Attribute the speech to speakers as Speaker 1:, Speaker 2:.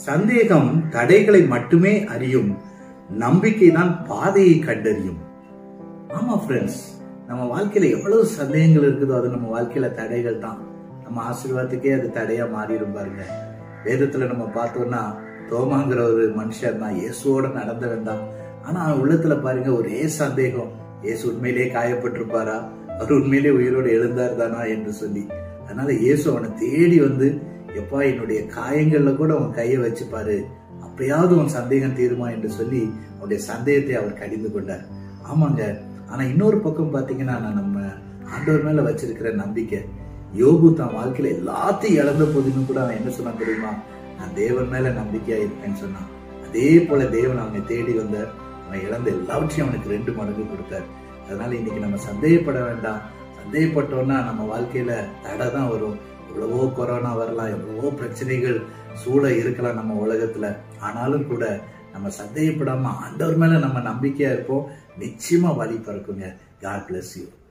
Speaker 1: சந்தேகம் தடைகளை மட்டுமே அறியும் நம்பிக்கை தான் பாதையை கண்டறியும் ஆமா ஃப்ரெண்ட்ஸ் நம்ம வாழ்க்கையில எவ்வளவு சந்தேகங்கள் இருக்குதோ அது நம்ம வாழ்க்கையில தடைகள் தான் நம்ம ஆசீர்வாதத்துக்கே அது தடையா மாறிடும் பாருங்க வேதத்துல நம்ம பார்த்தோம்னா தோமாங்கிற ஒரு மனுஷன் தான் இயேசுவோட நடந்தவன் தான் ஆனா அவன் உள்ளத்துல பாருங்க ஒரே சந்தேகம் இயேசு உண்மையிலேயே காயப்பட்டிருப்பாரா அவர் உண்மையிலே உயிரோடு எழுந்தார் தானா என்று சொல்லி அதனால இயேசு அவனை தேடி வந்து எப்பா என்னுடைய காயங்கள்ல கூட அவன் கையை வச்சு பாரு அப்படியாவது உன் சந்தேகம் தீருமா என்று சொல்லி அவனுடைய சந்தேகத்தை அவர் கடிந்து கொண்டார் ஆமாங்க ஆனா இன்னொரு பக்கம் பாத்தீங்கன்னா நான் நம்ம ஆண்டவர் மேல வச்சிருக்கிற நம்பிக்கை யோகு தான் வாழ்க்கையில எல்லாத்தையும் இழந்த போதிலும் கூட அவன் என்ன சொன்னான் தெரியுமா நான் தேவன் மேல நம்பிக்கையா இருப்பேன்னு சொன்னான் அதே போல தேவன் அவனை தேடி வந்தார் அவன் இழந்த எல்லாவற்றையும் அவனுக்கு ரெண்டு மடங்கு கொடுத்தார் அதனால இன்னைக்கு நம்ம சந்தேகப்பட வேண்டாம் சந்தேகப்பட்டோம்னா நம்ம வாழ்க்கையில தடை தான் வரும் எவ்வளவோ கொரோனா வரலாம் எவ்வளவோ பிரச்சனைகள் சூழ இருக்கலாம் நம்ம உலகத்துல ஆனாலும் கூட நம்ம சந்தேகப்படாம ஆண்டவர் மேல நம்ம நம்பிக்கையா இருப்போம் நிச்சயமா வழி பிறக்குங்க காட் பிளஸ் யூ